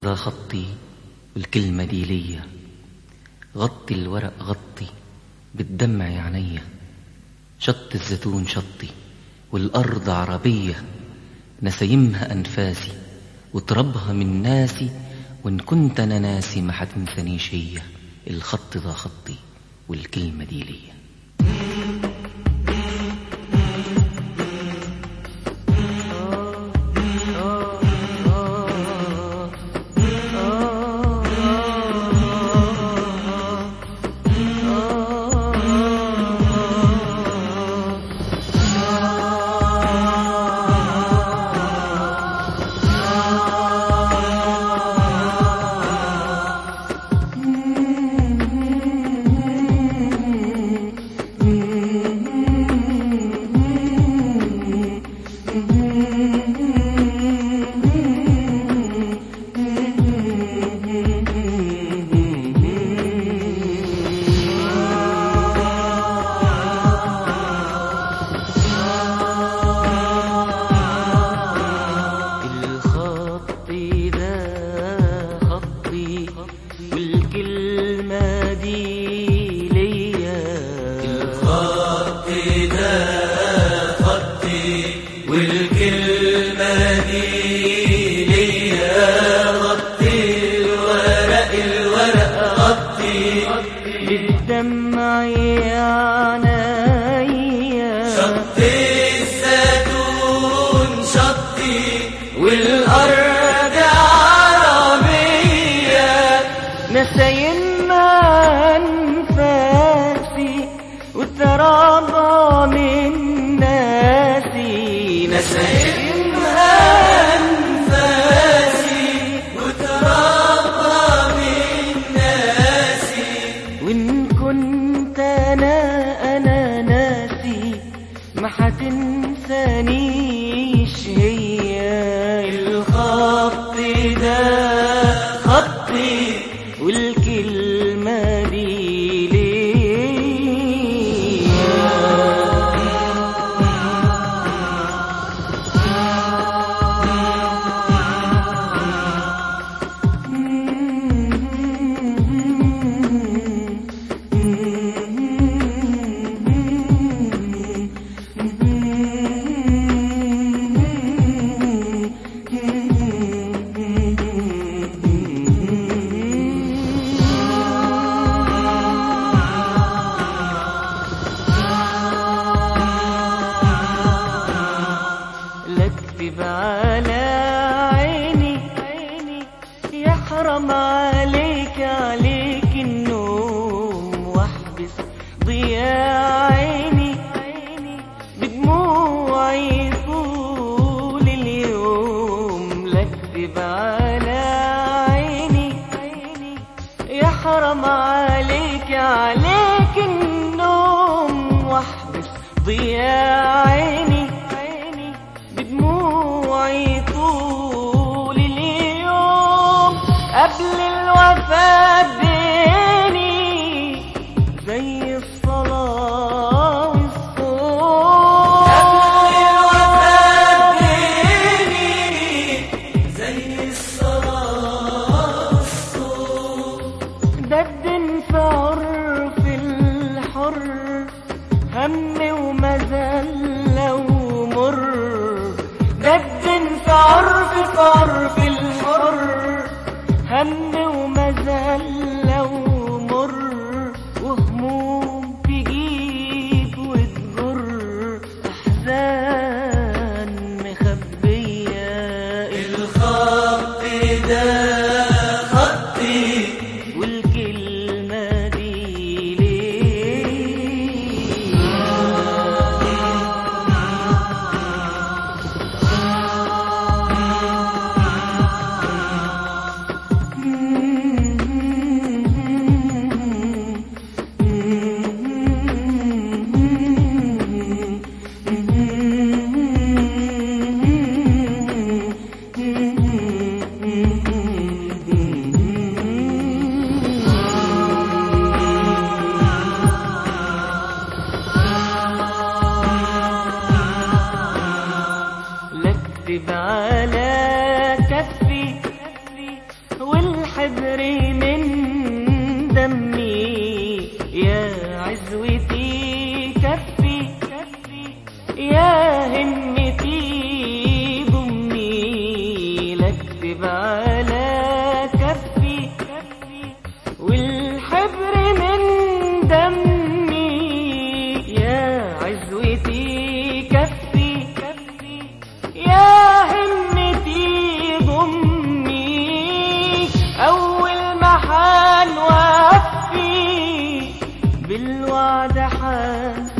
ذا خطي والكلمة دي ليا غطي الورق غطي بالدمع عينيا شط الزيتون شطي والأرض عربية نسيمها أنفاسي وتربها من ناسي وإن كنت أنا ناسي ما حتنسانيش هي الخط ذا خطي والكلمة دي ليا الخط ده خطي والكلمة دي ليا الخط ده خطي والكلمة دي ليا غطي الورق الورق غطي بالدمع عينيا شط الزيتون شطي والأرض عربية نسيمها أنفاسي وترابى من ناسي نسيمها أنفاسي وتربى من ناسي وإن كنت أنا أنا ناسي ما حتنسانيش هي الخط ده خطي والكلمة دي ليا لا اكتب على عيني يحرم عليك عليك النوم واحبس ضياء عيني بدموعي طول اليوم لا اكتب على عيني يحرم عليك عليك النوم واحبس ضياء عيني بدموعي طول اليوم قبل الوفاة ديني زي الصلاة والصوم قبل الوفاة ديني زي الصلاة والصوم دد في عرف الحر هم ومذلة ومر دد في عرف في عرف الحر هم ومذلة ومر وهموم تجيب وتجر أحزان مخبية الخط ده خطي والكلمة دي ليه والحبر من دمي يا عزوتي كفي يا همتي ضمي لاكتب على كفي والحبر من دمي يا عزوتي كفي يا همتي ضمي أول ما حنوفي بالوعد حان